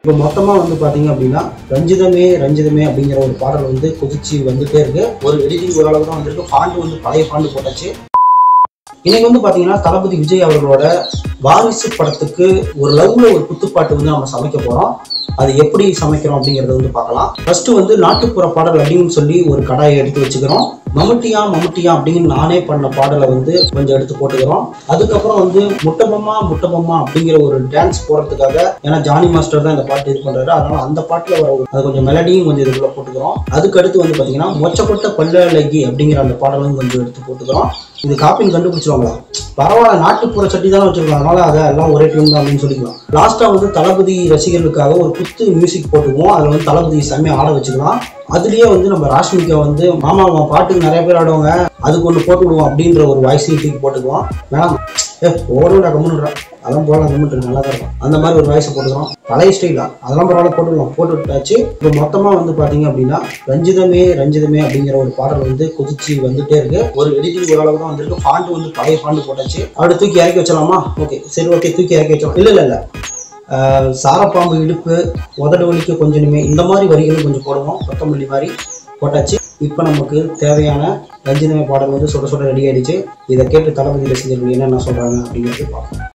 இப்போ மொத்தமாக வந்து பார்த்தீங்க அப்படின்னா ரஞ்சிதமே ரஞ்சிதமே அப்படிங்கிற ஒரு பாடல் வந்து கொதிச்சு வந்துட்டே இருக்கு ஒரு எடிட்டிங் ஓரளவு தான் வந்திருக்கு ஃபாண்ட் வந்து பழைய ஃபாண்ட் போட்டாச்சு இன்னைக்கு வந்து பார்த்தீங்கன்னா தளபதி விஜய் அவர்களோட வாரிசு படத்துக்கு ஒரு லவ்ல ஒரு குத்துப்பாட்டு வந்து நம்ம சமைக்க போகிறோம் அது எப்படி சமைக்கிறோம் அப்படிங்கிறத வந்து பார்க்கலாம் ஃபர்ஸ்ட் வந்து நாட்டுப்புற பாடல் அப்படின்னு சொல்லி ஒரு கடாயை எடுத்து வச்சுக்கிறோம் மம்முட்டியா மம்முட்டியா அப்படின்னு நானே பண்ண பாடலை வந்து கொஞ்சம் எடுத்து போட்டுக்கிறோம் அதுக்கப்புறம் வந்து முட்டபொம்மா முட்டபொம்மா அப்படிங்கிற ஒரு டான்ஸ் போடுறதுக்காக ஏன்னா ஜானி மாஸ்டர் தான் இந்த பாட்டு இது பண்றாரு அதனால அந்த பாட்டுல வர ஒரு- அது கொஞ்சம் மெலடியும் கொஞ்சம் இதுக்குள்ள போட்டுக்கிறோம் அதுக்கு அடுத்து வந்து பாத்தீங்கன்னா மொச்சப்பட்ட பல்லழகி அப்படிங்கிற அந்த பாடலும் கொஞ்சம் எடுத்து போட்டுக்கிறோம் இது காப்பின்னு கண்டுபிடிச்சிருவாங்களா பரவாயில்ல நாட்டுப்புற சட்டி தானே வச்சிருக்கோம் அதனால அதை எல்லாம் ஒரே டைம் தான் அப்படின்னு சொல்லிக்கலாம் லாஸ்டா வந்து தளபதி ரசிகர்களுக்காக ஒரு குத்து மியூசிக் போட்டுக்குவோம் அதுல வந்து தளபதி செம்மையா ஆட வச்சுக்கலாம் அதுலயே வந்து நம்ம ராஷ்மிகா வந்து மாமா உன் பாட்டுக்கு நிறைய பேர் ஆடுவாங்க அதுக்கு ஒன்று போட்டு விடுவோம் அப்படின்ற ஒரு வாய்ஸையும் தூக்கி போட்டுக்குவோம் வேணாம் ஏ ஓடுடா கம்முன்றா அதெல்லாம் போடலாம் கம்முன்ட்டு நல்லா தான் இருக்கும் அந்த மாதிரி ஒரு வாய்ஸை போட்டுக்கிறோம் பழைய ஸ்டைலா அதெல்லாம் பரவாயில்ல போட்டுக்கலாம் போட்டு விட்டாச்சு இப்போ மொத்தமாக வந்து பார்த்தீங்க அப்படின்னா ரஞ்சிதமே ரஞ்சிதமே அப்படிங்கிற ஒரு பாடல் வந்து கொதிச்சு வந்துட்டே இருக்கு ஒரு எடிட்டிங் ஓரளவு தான் வந்திருக்கு ஃபாண்ட் வந்து பழைய ஃபாண்ட் போட்டாச்சு அப்படி தூக்கி இறக்கி வச்சலாமா ஓகே சரி ஓகே தூக்கி இறக்கி வச்சலாம் இல்லை இல்லை இல்லை ஆஹ் சாரப்பாம்பு இடுப்பு உதடு வலிக்க கொஞ்சமே இந்த மாதிரி வரிகளும் கொஞ்சம் போடுவோம் கொத்தமல்லி மாதிரி போட்டாச்சு இப்போ நமக்கு தேவையான ரஞ்சிதமே பாடல் வந்து சுட சுட ரெடி ஆயிடுச்சு இதை கேட்டு தளபதி ரசிகர்கள் என்னென்ன சொல்றாங்க அப்படிங்கிறது பார்ப்போம்